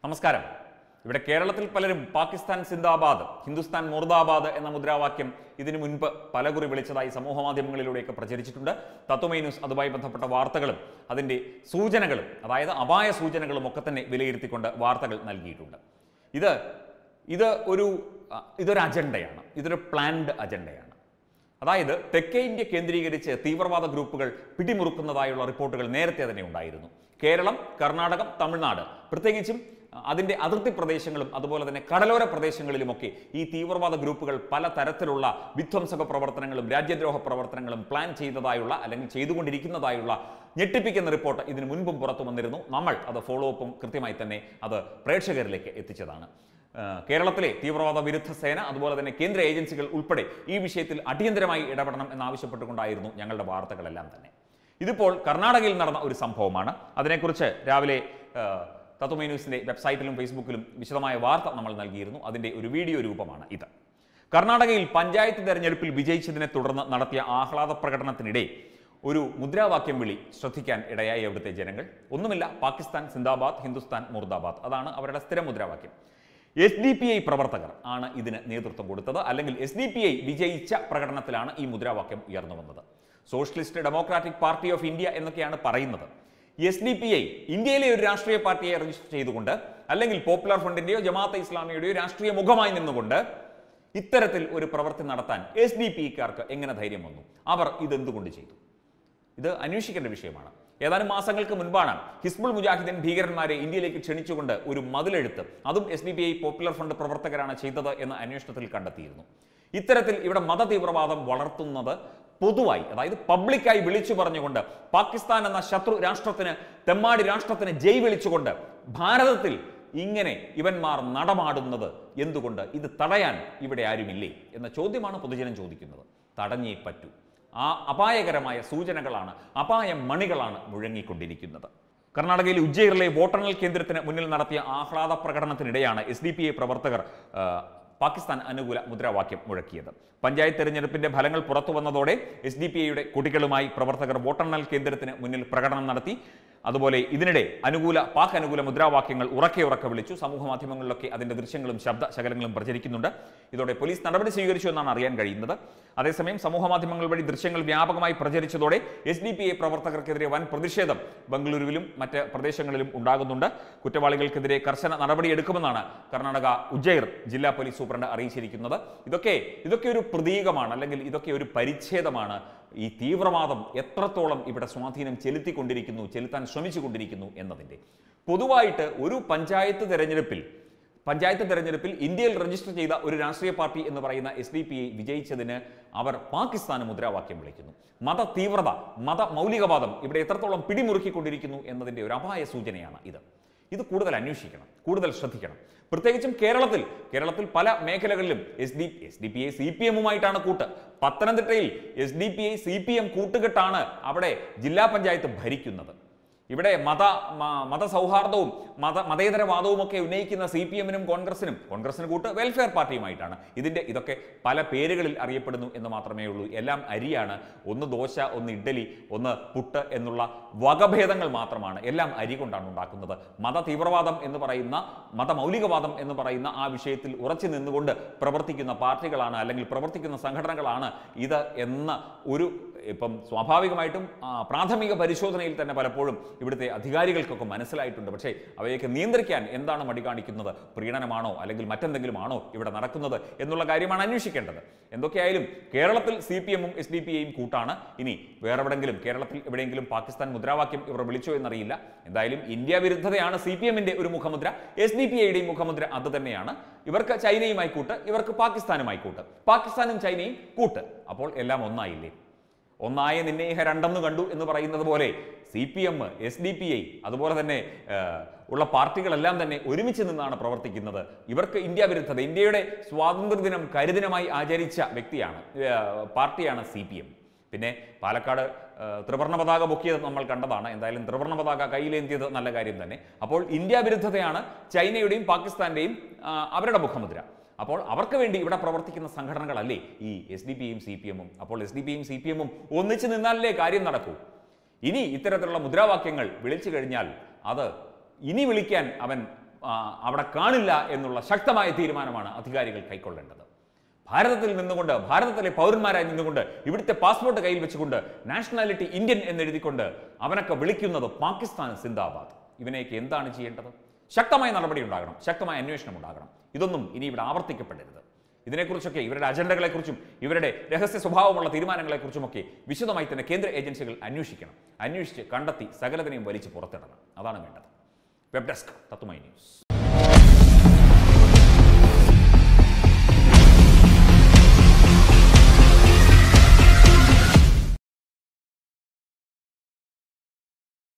നമസ്കാരം ഇവിടെ കേരളത്തിൽ പലരും പാകിസ്ഥാൻ സിന്ദാബാദ് ഹിന്ദുസ്ഥാൻ മുർദാബാദ് എന്ന മുദ്രാവാക്യം ഇതിനു മുൻപ് പലകുറി വിളിച്ചതായി സമൂഹ മാധ്യമങ്ങളിലൂടെയൊക്കെ പ്രചരിച്ചിട്ടുണ്ട് തത്വമൈ ന്യൂസ് അതുമായി ബന്ധപ്പെട്ട വാർത്തകളും അതിൻ്റെ സൂചനകളും അതായത് അപായ സൂചനകളും ഒക്കെ തന്നെ വിലയിരുത്തിക്കൊണ്ട് വാർത്തകൾ നൽകിയിട്ടുണ്ട് ഇത് ഇത് ഒരു അഹ്, ഇതൊരു അജണ്ടയാണ് ഇതൊരു പ്ലാൻഡ് അജണ്ടയാണ് അതായത് തെക്കേ ഇന്ത്യ കേന്ദ്രീകരിച്ച് തീവ്രവാദ ഗ്രൂപ്പുകൾ പിടിമുറുക്കുന്നതായുള്ള റിപ്പോർട്ടുകൾ നേരത്തെ തന്നെ ഉണ്ടായിരുന്നു കേരളം കർണാടകം തമിഴ്നാട് പ്രത്യേകിച്ചും അഹ്, അതിന്റെ അതിർത്തി പ്രദേശങ്ങളും അതുപോലെ തന്നെ കടലോര പ്രദേശങ്ങളിലുമൊക്കെ ഈ തീവ്രവാദ ഗ്രൂപ്പുകൾ പല തരത്തിലുള്ള വിധ്വംസക പ്രവർത്തനങ്ങളും രാജ്യദ്രോഹ പ്രവർത്തനങ്ങളും പ്ലാൻ ചെയ്തതായുള്ള അല്ലെങ്കിൽ ചെയ്തുകൊണ്ടിരിക്കുന്നതായുള്ള ഞെട്ടിപ്പിക്കുന്ന റിപ്പോർട്ട് ഇതിനു മുൻപും പുറത്തു വന്നിരുന്നു നമ്മൾ അത് ഫോളോ അപ്പും കൃത്യമായി തന്നെ അത് പ്രേക്ഷകരിലേക്ക് എത്തിച്ചതാണ് ഏഹ് കേരളത്തിലെ തീവ്രവാദ വിരുദ്ധ സേന അതുപോലെ തന്നെ കേന്ദ്ര ഏജൻസികൾ ഉൾപ്പെടെ ഈ വിഷയത്തിൽ അടിയന്തരമായി ഇടപെടണം എന്നാവശ്യപ്പെട്ടുകൊണ്ടായിരുന്നു ഞങ്ങളുടെ വാർത്തകളെല്ലാം തന്നെ ഇതിപ്പോൾ കർണാടകയിൽ നടന്ന ഒരു സംഭവമാണ് അതിനെക്കുറിച്ച് രാവിലെ ഏഹ്, തത്വമൈ ന്യൂസിന്റെ വെബ്സൈറ്റിലും ഫേസ്ബുക്കിലും വിശദമായ വാർത്ത നമ്മൾ നൽകിയിരുന്നു അതിന്റെ ഒരു വീഡിയോ രൂപമാണ് ഇത് കർണാടകയിൽ പഞ്ചായത്ത് തെരഞ്ഞെടുപ്പിൽ വിജയിച്ചതിനെ തുടർന്ന് നടത്തിയ ആഹ്ലാദ പ്രകടനത്തിനിടെ ഒരു മുദ്രാവാക്യം വിളി ശ്രദ്ധിക്കാൻ ഇടയായി അവിടുത്തെ ജനങ്ങൾ ഒന്നുമില്ല പാകിസ്ഥാൻ സിന്ദാബാദ് ഹിന്ദുസ്ഥാൻ മുർദാബാദ് അതാണ് അവരുടെ സ്ഥിര മുദ്രാവാക്യം എസ് ഡി പി ഐ പ്രവർത്തകർ ആണ് ഇതിന് നേതൃത്വം കൊടുത്തത് അല്ലെങ്കിൽ എസ് ഡി പി ഐ വിജയിച്ച പ്രകടനത്തിലാണ് ഈ മുദ്രാവാക്യം ഉയർന്നു വന്നത് socialist democratic party of India എന്നൊക്കെയാണ് പറയുന്നത് എസ് ഡി പി ഐ ഇന്ത്യയിലെ ഒരു രാഷ്ട്രീയ പാർട്ടിയെ രജിസ്റ്റർ ചെയ്തുകൊണ്ട് അല്ലെങ്കിൽ പോപ്പുലർ ഫ്രണ്ടിന്റെയോ ജമാഅത്തെ ഇസ്ലാമിയുടെയോ രാഷ്ട്രീയ മുഖമായി നിന്നുകൊണ്ട് ഇത്തരത്തിൽ ഒരു പ്രവൃത്തി നടത്താൻ എസ് ഡി പി കാർക്ക് എങ്ങനെ ധൈര്യം വന്നു അവർ ഇതെന്തുകൊണ്ട് ചെയ്തു ഇത് അന്വേഷിക്കേണ്ട വിഷയമാണ് ഏതാനും മാസങ്ങൾക്ക് മുൻപാണ് ഹിസ്ബുൾ മുജാഹിദീൻ ഭീകരന്മാരെ ഇന്ത്യയിലേക്ക് ക്ഷണിച്ചുകൊണ്ട് ഒരു മതിലെഴുത്ത് അതും S D B I popular front പ്രവർത്തകരാണ് ചെയ്തത് എന്ന് അന്വേഷണത്തിൽ കണ്ടെത്തിയിരുന്നു ഇത്തരത്തിൽ ഇവിടെ മത തീവ്രവാദം വളർത്തുന്നത് പൊതുവായി അതായത് പബ്ലിക്കായി വിളിച്ചു പറഞ്ഞുകൊണ്ട് പാകിസ്ഥാൻ എന്ന ശത്രു രാഷ്ട്രത്തിന് തെമ്മാടി രാഷ്ട്രത്തിന് ജയ് വിളിച്ചുകൊണ്ട് ഭാരതത്തിൽ ഇങ്ങനെ ഇവന്മാർ നടമാടുന്നത് എന്തുകൊണ്ട് ഇത് തടയാൻ ഇവിടെ ആരുമില്ലേ എന്ന ചോദ്യമാണ് പൊതുജനം ചോദിക്കുന്നത് തടഞ്ഞേ പറ്റൂ ആ അപായകരമായ സൂചനകളാണ് അപായ മണികളാണ് മുഴങ്ങിക്കൊണ്ടിരിക്കുന്നത് കർണാടകയിലെ ഉജ്ജയിറിലെ വോട്ടെണ്ണൽ കേന്ദ്രത്തിന് മുന്നിൽ നടത്തിയ ആഹ്ലാദ പ്രകടനത്തിനിടെയാണ് എസ് ഡി പി ഐ പ്രവർത്തകർ ആ, പാകിസ്ഥാൻ അനുകൂല മുദ്രാവാക്യം മുഴക്കിയത് പഞ്ചായത്ത് തെരഞ്ഞെടുപ്പിന്റെ ഫലങ്ങൾ പുറത്തു വന്നതോടെ എസ് ഡി പി ഐയുടെ കുട്ടികളുമായി പ്രവർത്തകർ വോട്ടെണ്ണൽ കേന്ദ്രത്തിന് മുന്നിൽ പ്രകടനം നടത്തി അതുപോലെ ഇതിനിടെ അനുകൂല പാക് അനുകൂല മുദ്രാവാക്യങ്ങൾ ഉറക്കെ ഉറക്കെ വിളിച്ചു സമൂഹ മാധ്യമങ്ങളിലൊക്കെ അതിന്റെ ദൃശ്യങ്ങളും ശബ്ദ ശകലങ്ങളും പ്രചരിക്കുന്നുണ്ട് ഇതോടെ പോലീസ് നടപടി സ്വീകരിച്ചു എന്നാണ് അറിയാൻ കഴിയുന്നത് അതേസമയം സമൂഹ മാധ്യമങ്ങൾ വഴി ദൃശ്യങ്ങൾ വ്യാപകമായി പ്രചരിച്ചതോടെ എസ് ഡി പി ഐ പ്രവർത്തകർക്കെതിരെ വൻ പ്രതിഷേധം ബംഗളൂരുവിലും മറ്റ് പ്രദേശങ്ങളിലും ഉണ്ടാകുന്നുണ്ട് കുറ്റവാളികൾക്കെതിരെ കർശന നടപടിയെടുക്കുമെന്നാണ് കർണാടക ഉജ്ജയിർ ജില്ലാ പോലീസ് സൂപ്രണ്ട് അറിയിച്ചിരിക്കുന്നത് ഇതൊക്കെ ഇതൊക്കെ ഒരു പ്രതീകമാണ് അല്ലെങ്കിൽ ഇതൊക്കെ ഒരു പരിച്ഛേദമാണ് ഈ തീവ്രവാദം എത്രത്തോളം ഇവിടെ സ്വാധീനം ചെലുത്തിക്കൊണ്ടിരിക്കുന്നു ചെലുത്താൻ ശ്രമിച്ചുകൊണ്ടിരിക്കുന്നു എന്നതിൻ്റെ പൊതുവായിട്ട് ഒരു പഞ്ചായത്ത് തെരഞ്ഞെടുപ്പിൽ പഞ്ചായത്ത് തെരഞ്ഞെടുപ്പിൽ ഇന്ത്യയിൽ രജിസ്റ്റർ ചെയ്ത ഒരു രാഷ്ട്രീയ പാർട്ടി എന്ന് പറയുന്ന എസ് ഡി പി ഐ വിജയിച്ചതിന് അവർ പാകിസ്ഥാന് മുദ്രാവാക്യം വിളിക്കുന്നു മത തീവ്രത മത മൗലികവാദം ഇവിടെ എത്രത്തോളം പിടിമുറുക്കിക്കൊണ്ടിരിക്കുന്നു എന്നതിൻ്റെ ഒരു അപായ സൂചനയാണ് ഇത് ഇത് കൂടുതൽ അന്വേഷിക്കണം കൂടുതൽ ശ്രദ്ധിക്കണം പ്രത്യേകിച്ചും കേരളത്തിൽ കേരളത്തിൽ പല മേഖലകളിലും S D S D P I C P എമ്മുമായിട്ടാണ് കൂട്ട് പത്തനംതിട്ടയിൽ S D P I C P M കൂട്ടുകെട്ടാണ് അവിടെ ജില്ലാ പഞ്ചായത്ത് ഭരിക്കുന്നത് ഇവിടെ മത മ- മതസൗഹാർദ്ദവും മത മതേതരവാദവും ഒക്കെ ഉന്നയിക്കുന്ന സി പി എമ്മിനും കോൺഗ്രസിനും കോൺഗ്രസിന് കൂട്ട് വെൽഫെയർ പാർട്ടിയുമായിട്ടാണ് ഇതിന്റെ ഇതൊക്കെ പല പേരുകളിൽ അറിയപ്പെടുന്നു എന്ന് മാത്രമേ ഉള്ളൂ എല്ലാം അരിയാണ് ഒന്ന് ദോശ ഒന്ന് ഇഡ്ഡലി ഒന്ന് പുട്ട് എന്നുള്ള വകഭേദങ്ങൾ മാത്രമാണ് എല്ലാം അരി കൊണ്ടാണ് ഉണ്ടാക്കുന്നത് മത തീവ്രവാദം എന്ന് പറയുന്ന മതമൗലികവാദം എന്ന് പറയുന്ന ആ വിഷയത്തിൽ ഉറച്ചു നിന്നുകൊണ്ട് പ്രവർത്തിക്കുന്ന പാർട്ടികളാണ് അല്ലെങ്കിൽ പ്രവർത്തിക്കുന്ന സംഘടനകളാണ് ഇത് എന്ന ഒരു ഇപ്പം സ്വാഭാവികമായിട്ടും ആ, പ്രാഥമിക പരിശോധനയിൽ തന്നെ പലപ്പോഴും ഇവിടുത്തെ അധികാരികൾക്കൊക്കെ മനസ്സിലായിട്ടുണ്ട് പക്ഷേ അവയൊക്കെ നിയന്ത്രിക്കാൻ എന്താണ് മടി കാണിക്കുന്നത് പ്രീണനമാണോ അല്ലെങ്കിൽ മറ്റെന്തെങ്കിലും ആണോ ഇവിടെ നടക്കുന്നത് എന്നുള്ള കാര്യമാണ് അന്വേഷിക്കേണ്ടത് എന്തൊക്കെയായാലും കേരളത്തിൽ സി പി എമ്മും എസ് ഡി പി ഐയും കൂട്ടാണ് ഇനി വേറെ എവിടെങ്കിലും കേരളത്തിൽ എവിടെയെങ്കിലും പാകിസ്ഥാൻ മുദ്രാവാക്യം ഇവർ വിളിച്ചോ എന്നറിയില്ല എന്തായാലും ഇന്ത്യ വിരുദ്ധതയാണ് സി പി എമ്മിന്റെ ഒരു മുഖമുദ്ര എസ് ഡി പി ഐയുടെയും മുഖമുദ്ര അത് തന്നെയാണ് ഇവർക്ക് ചൈനയുമായി കൂട്ട് ഇവർക്ക് പാകിസ്ഥാനുമായി കൂട്ട് പാകിസ്ഥാനും ചൈനയും കൂട്ട് അപ്പോൾ എല്ലാം ഒന്നായില്ലേ ഒന്നായ നിന്നേഹ രണ്ടെന്ന് കണ്ടു എന്ന് പറയുന്നത് പോലെ C P M S D P I അതുപോലെ തന്നെ ആ, ഉള്ള പാർട്ടികളെല്ലാം തന്നെ ഒരുമിച്ച് നിന്നാണ് പ്രവർത്തിക്കുന്നത് ഇവർക്ക് ഇന്ത്യ വിരുദ്ധത ഇന്ത്യയുടെ സ്വാതന്ത്ര്യദിനം കരിദിനമായി ആചരിച്ച വ്യക്തിയാണ് ആ, പാർട്ടിയാണ് സി പി എം പിന്നെ പാലക്കാട് ആ, ത്രിവർണ്ണ പതാക പൊക്കിയത് നമ്മൾ കണ്ടതാണ് എന്തായാലും ത്രിവർണ്ണ പതാക കയ്യിലേന്തിയത് നല്ല കാര്യം തന്നെ അപ്പോൾ ഇന്ത്യ വിരുദ്ധതയാണ് ചൈനയുടെയും പാകിസ്ഥാന്റെയും ആ, അവരുടെ മുഖമുദ്ര അപ്പോൾ അവർക്ക് വേണ്ടി ഇവിടെ പ്രവർത്തിക്കുന്ന സംഘടനകളല്ലേ ഈ എസ് ഡി പിയും സി പി എമ്മും അപ്പോൾ എസ് ഡി പിയും സി പി എമ്മും ഒന്നിച്ച് നിന്നാലല്ലേ കാര്യം നടക്കൂ ഇനി ഇത്തരത്തിലുള്ള മുദ്രാവാക്യങ്ങൾ വിളിച്ചു കഴിഞ്ഞാൽ അത് ഇനി വിളിക്കാൻ അവൻ ആ, അവിടെ കാണില്ല എന്നുള്ള ശക്തമായ തീരുമാനമാണ് അധികാരികൾ കൈക്കൊള്ളേണ്ടത് ഭാരതത്തിൽ നിന്നുകൊണ്ട് ഭാരതത്തിലെ പൗരന്മാരായി നിന്നുകൊണ്ട് ഇവിടുത്തെ പാസ്പോർട്ട് കയ്യിൽ വെച്ചുകൊണ്ട് നാഷണാലിറ്റി ഇന്ത്യൻ എന്നെഴുതിക്കൊണ്ട് അവനൊക്കെ വിളിക്കുന്നത് പാകിസ്ഥാൻ സിന്ദാബാദ് ഇവനെയൊക്കെ എന്താണ് ചെയ്യേണ്ടത് ശക്തമായ നടപടി ഉണ്ടാകണം ശക്തമായ അന്വേഷണം ഉണ്ടാകണം ഇതൊന്നും ഇനി ഇവിടെ ആവർത്തിക്കപ്പെടരുത് ഇതിനെക്കുറിച്ചൊക്കെ ഇവരുടെ അജണ്ടകളെക്കുറിച്ചും ഇവരുടെ രഹസ്യ സ്വഭാവമുള്ള തീരുമാനങ്ങളെക്കുറിച്ചുമൊക്കെ വിശദമായി തന്നെ കേന്ദ്ര ഏജൻസികൾ അന്വേഷിക്കണം അന്വേഷിച്ച് കണ്ടെത്തി സകലതിനെയും വലിച്ചു പുറത്തിടണം അതാണ് വേണ്ടത് വെബ് ഡെസ്ക് തത്തുമൈ ന്യൂസ്